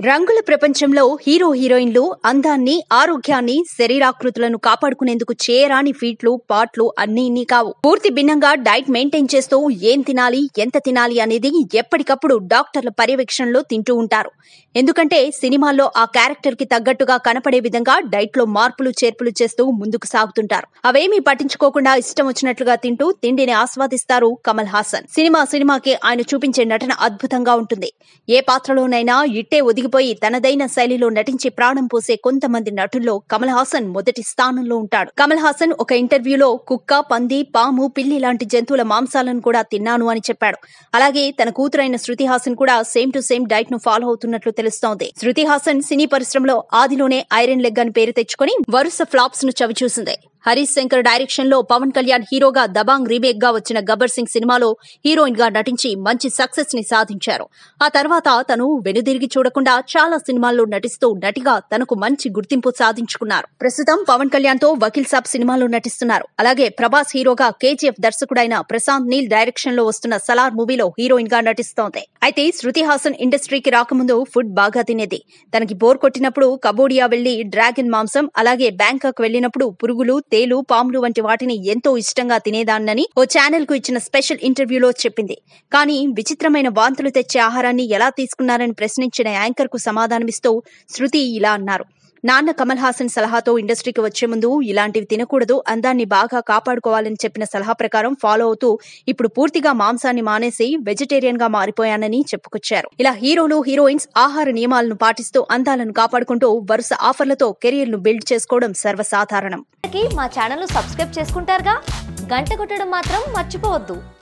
రంగుల ప్రపంచంలో హీరో హీరోయిన్లు అందాన్ని ఆరోగ్యాన్ని శరీరాకృతులను కాపాడుకునేందుకు చేయరాని ఫీట్లు పాట్లు అన్ని ఇన్ని కావు పూర్తి భిన్నంగా డైట్ మెయింటైన్ చేస్తూ ఏం తినాలి ఎంత తినాలి అనేది ఎప్పటికప్పుడు డాక్టర్ల పర్యవేక్షణలో తింటూ ఉంటారు ఎందుకంటే సినిమాల్లో ఆ క్యారెక్టర్ కి తగ్గట్టుగా కనపడే విధంగా డైట్ లో మార్పులు చేర్పులు చేస్తూ ముందుకు సాగుతుంటారు అవేమీ పట్టించుకోకుండా ఇష్టం వచ్చినట్లుగా తింటూ తిండిని ఆస్వాదిస్తారు కమల్ హాసన్ సినిమా సినిమాకి ఆయన చూపించే నటన అద్భుతంగా ఉంటుంది ఏ పాత్రలోనైనా ఇట్టే ఒదిగిపోయి తనదైన శైలిలో నటించి ప్రాణం పోసే కొంతమంది నటుల్లో కమల్ హాసన్ మొదటి స్థానంలో ఉంటాడు కమల్ హాసన్ ఒక ఇంటర్వ్యూలో కుక్క పంది పాము పిల్లి లాంటి జంతువుల మాంసాలను కూడా తిన్నాను అని చెప్పాడు అలాగే తన కూతురైన శృతి హాసన్ కూడా సేమ్ టు సేమ్ డైట్ ను ఫాలో అవుతున్నట్లు తెలుస్తోంది శృతి హాసన్ సినీ పరిశ్రమలో ఆదిలోనే ఐరన్ లెగ్ అని పేరు తెచ్చుకొని వరుస ఫ్లాప్స్ ను చవిచూసింది హరీష్ శంకర్ డైరెక్షన్ లో పవన్ కళ్యాణ్ హీరోగా దబాంగ్ రీమేక్ గా వచ్చిన గబ్బర్ సింగ్ సినిమాలో హీరోయిన్ గా నటించి మంచి సక్సెస్ ని సాధించారు ఆ తర్వాత తను వెనుదిరిగి చూడకుండా చాలా సినిమాల్లో నటిస్తూ నటిగా తనకు మంచి గుర్తింపు సాధించుకున్నారు ప్రస్తుతం పవన్ కళ్యాణ్ తో వకీల్ సాబ్ సినిమాలో నటిస్తున్నారు అలాగే ప్రభాస్ హీరోగా కేజీఎఫ్ దర్శకుడైన ప్రశాంత్ నీల్ డైరెక్షన్ లో వస్తున్న సలార్ మూవీలో హీరోయిన్ గా నటిస్తోంది అయితే శృతి హాసన్ ఇండస్ట్రీకి రాకముందు ఫుడ్ బాగా తినేది తనకి బోర్ కొట్టినప్పుడు కబోడియా వెళ్లి డ్రాగన్ మాంసం అలాగే బ్యాంకాక్ వెళ్లినప్పుడు పురుగులు తేలు పాములు వంటి వాటిని ఎంతో ఇష్టంగా తినేదాన్నని ఓ ఛానల్ కు ఇచ్చిన స్పెషల్ ఇంటర్వ్యూలో చెప్పింది కానీ విచిత్రమైన వాంతులు తెచ్చే ఆహారాన్ని ఎలా తీసుకున్నారని ప్రశ్నించిన యాంకర్ కు సమాధానమిస్తూ శృతి ఇలా అన్నారు నాన్న కమల్ హాసన్ సలహాతో ఇండస్ట్రీకి వచ్చే ముందు ఇలాంటివి తినకూడదు అందాన్ని బాగా కాపాడుకోవాలని చెప్పిన సలహా ప్రకారం ఫాలో అవుతూ ఇప్పుడు పూర్తిగా మాంసాన్ని మానేసి వెజిటేరియన్ గా మారిపోయానని చెప్పుకొచ్చారు ఇలా హీరోలు హీరోయిన్స్ ఆహార నియమాలను పాటిస్తూ అందాలను కాపాడుకుంటూ వరుస ఆఫర్లతో కెరీర్ ను బిల్డ్ చేసుకోవడం సర్వసాధారణం కి మా ఛానల్ సబ్స్క్రైబ్ చేసుకుంటారుగా గంట కొట్టడం మాత్రం మర్చిపోవద్దు